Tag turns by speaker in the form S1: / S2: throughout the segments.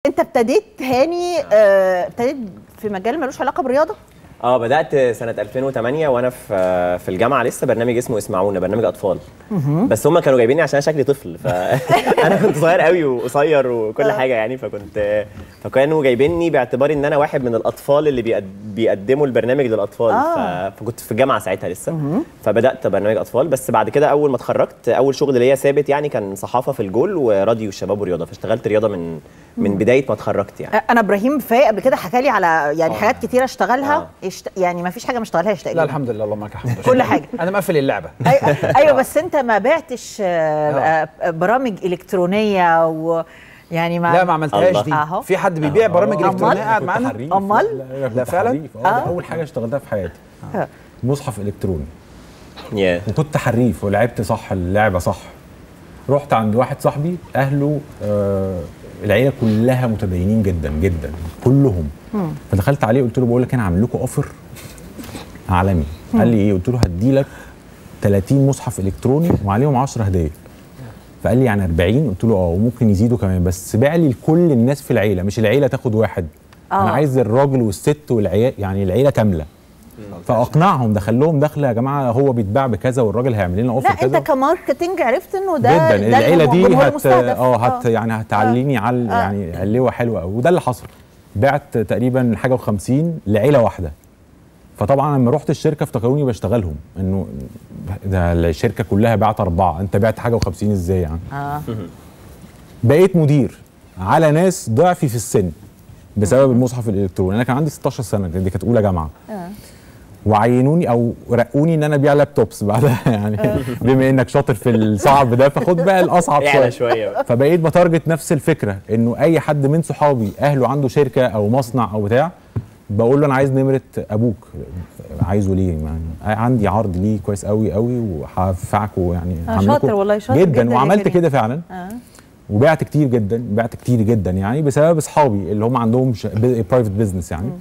S1: انت ابتديت هاني آه، ابتديت في مجال ملوش علاقه بالرياضه
S2: اه بدات سنه 2008 وانا في في الجامعه لسه برنامج اسمه اسمعونا برنامج اطفال بس هم كانوا جايبيني عشان أنا شكلي طفل فانا كنت صغير قوي وقصير وكل حاجه يعني فكنت فكانوا جايبيني باعتباري ان انا واحد من الاطفال اللي بيقد- بيقدموا البرنامج للاطفال
S1: آه.
S2: ف- فكنت في الجامعه ساعتها لسه فبدات برنامج اطفال بس بعد كده اول ما اتخرجت اول شغل ليا ثابت يعني كان صحافه في الجول وراديو الشباب والرياضه فاشتغلت رياضه من من بدايه ما اتخرجت يعني
S1: انا ابراهيم فايق قبل كده حكى لي على يعني حاجات كتيره اشتغلها
S2: آه.
S1: يشت... يعني ما فيش حاجه ما اشتغلهاش
S3: لا
S1: تقريبا
S3: الحمد لله اللهم لك الحمد
S1: كل حاجة.
S3: انا مقفل اللعبه
S1: أي- ايوه بس انت ما بعتش آه، آه، برامج الكترونيه و يعني ما
S3: لا ما عملتهاش
S2: الله.
S3: دي
S1: أهو.
S3: في حد بيبيع برامج
S1: أمال؟
S3: الكترونيه قاعد
S4: كنت
S3: معانا
S4: حريف.
S1: أمال؟
S4: لا, لا,
S3: لا
S4: لا
S3: فعلا؟
S4: فعلا اه ده اول حاجه اشتغلتها في حياتي
S1: آه.
S4: مصحف الكتروني
S2: يا
S4: وكنت حريف ولعبت صح اللعبه صح رحت عند واحد صاحبي اهله آه العيله كلها متدينين جدا جدا كلهم فدخلت عليه قلت له بقول لك انا عامل لكم اوفر عالمي قال لي ايه قلت له هدي لك 30 مصحف الكتروني وعليهم 10 هديه فقال لي يعني 40 قلت له اه وممكن يزيدوا كمان بس باع لي لكل الناس في العيله مش العيله تاخد واحد
S1: آه.
S4: انا عايز الراجل والست والعيال يعني العيله كامله فاقنعهم دخل لهم دخله يا جماعه هو بيتباع بكذا والراجل هيعمل لنا
S1: لا
S4: اوفر
S1: انت
S4: كذا
S1: كماركتنج عرفت انه ده
S4: جدا
S1: ده
S4: العيله
S1: الجمهور-
S4: دي
S1: الجمهور
S4: هت
S1: المستهدف.
S4: اه هت يعني هتعليني على يعني اللواء حلوه قوي وده اللي حصل بعت تقريبا حاجه و50 لعيله واحده فطبعا لما رحت الشركه افتكروني بشتغلهم انه ده الشركه كلها بعت اربعه انت بعت حاجه و50 ازاي يعني
S1: اه
S4: بقيت مدير على ناس ضعفي في السن بسبب المصحف الالكتروني انا كان عندي 16 سنه دي كانت اولى جامعه
S1: آه.
S4: وعينوني او رقوني ان انا ابيع لابتوبس بعدها يعني بما انك شاطر في الصعب ده فخد بقى الاصعب شويه
S2: اعلى شويه بقى.
S4: فبقيت بتارجت نفس الفكره انه اي حد من صحابي اهله عنده شركه او مصنع او بتاع بقول له انا عايز نمره ابوك عايزه ليه يعني عندي عرض ليه كويس قوي قوي وهدفعكم يعني
S1: آه،
S4: هعمل
S1: شاطر
S4: لكم
S1: والله، شاطر جدا
S4: جدا
S1: يا
S4: وعملت
S1: كريم.
S4: كده فعلا
S1: اه
S4: وبعت كتير جدا بعت كتير جدا يعني بسبب اصحابي اللي هم عندهم برايفت بزنس يعني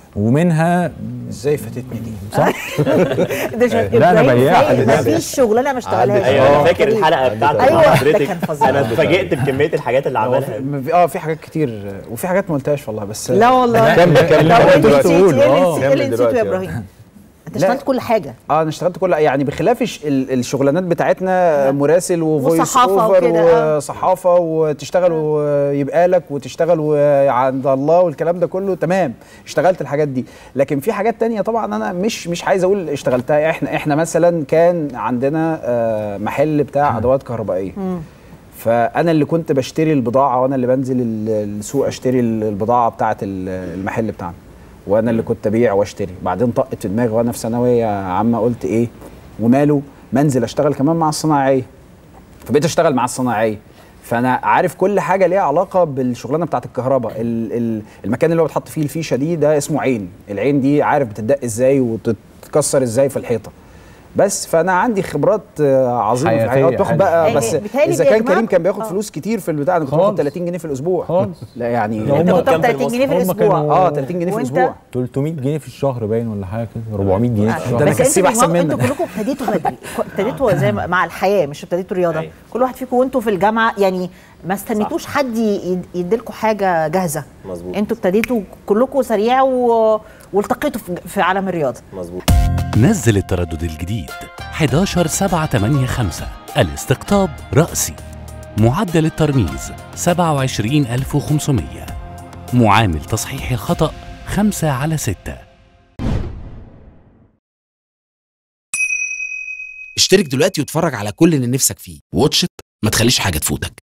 S4: ومنها
S3: ازاي فاتتني دي
S4: صح
S1: ده شايف
S4: لا، أنا
S1: إبراهيم
S4: بياع،
S1: فايق،
S4: أنا
S1: مفيش شغلانه ما اشتغلهاش
S2: ايوه انا
S1: آه.
S2: فاكر الحلقه بتاعتك
S1: أيوة،
S2: مع
S1: ده
S2: حضرتك
S1: كان فظيع.
S2: انا اتفاجئت بكميه الحاجات اللي
S3: هو
S2: عملها
S3: في اه في حاجات كتير وفي حاجات ما قلتهاش والله بس
S1: لا والله
S3: كمل كمل
S1: طب
S3: كمل
S1: ايه اللي
S3: دلوقتي.
S1: نسيت ايه اللي
S4: آه.
S1: نسيت- إيه اللي
S5: كمل
S1: نسيته يا
S5: دلوقتي،
S1: ابراهيم انت
S3: لا.
S1: اشتغلت كل حاجه
S3: اه انا اشتغلت كل يعني بخلاف الش- ال- الشغلانات بتاعتنا مراسل وفويس
S1: وصحافة
S3: اوفر
S1: وكده، آه.
S3: وصحافه وتشتغل ويبقى لك وتشتغل وعند الله والكلام ده كله تمام اشتغلت الحاجات دي لكن في حاجات تانية طبعا انا مش مش عايز اقول اشتغلتها احنا احنا مثلا كان عندنا آه، محل بتاع ادوات كهربائيه فانا اللي كنت بشتري البضاعه وانا اللي بنزل ال- السوق اشتري ال- البضاعه بتاعه ال- المحل بتاعنا وانا اللي كنت ابيع واشتري بعدين طقت في دماغي وانا في ثانويه عامه قلت ايه وماله منزل اشتغل كمان مع الصناعيه فبقيت اشتغل مع الصناعيه فانا عارف كل حاجه ليها علاقه بالشغلانه بتاعه الكهرباء ال- ال- المكان اللي هو بتحط فيه الفيشه دي ده اسمه عين العين دي عارف بتدق ازاي وتتكسر ازاي في الحيطه بس فانا عندي خبرات آه، عظيمه في
S4: حياتية
S3: الحاجات باخد
S4: حلوة.
S3: بقى
S1: إيه،
S3: بس
S1: بيتهيألي
S3: اذا
S1: يا
S3: كان
S1: جماعة-
S3: كريم كان بياخد
S1: آه.
S3: فلوس كتير في البتاع انا كنت باخد
S4: خالص.
S3: 30 جنيه في الاسبوع
S4: خالص
S3: لا يعني
S4: ده
S1: انت
S4: هم
S1: كنت
S2: كام
S1: بتاخد
S2: في
S1: 30 جنيه في
S4: هم
S1: الاسبوع
S4: كانوا-
S3: اه 30 جنيه في
S1: وانت؟
S3: الاسبوع
S4: 300 جنيه في الشهر باين ولا حاجه كده 400 جنيه في
S3: ده
S4: الشهر
S3: أنا
S1: بس انتوا
S3: كسيب أحسن
S1: انتوا
S3: منك.
S1: كلكم ابتديتوا بدري ابتديتوا زي ما مع الحياه مش ابتديتوا رياضه
S2: أيوة.
S1: كل واحد فيكم وانتوا في الجامعه يعني ما استنيتوش حد يد- يديلكوا حاجه جاهزه
S2: مظبوط.
S1: انتوا ابتديتوا كلكم سريع و... والتقيتوا في... في عالم الرياضه
S2: مظبوط
S6: نزل التردد الجديد 11 7 8 5 الاستقطاب رأسي معدل الترميز 27500 معامل تصحيح الخطأ 5 على 6
S7: اشترك دلوقتي واتفرج على كل اللي نفسك فيه واتش إت، ما تخليش حاجة تفوتك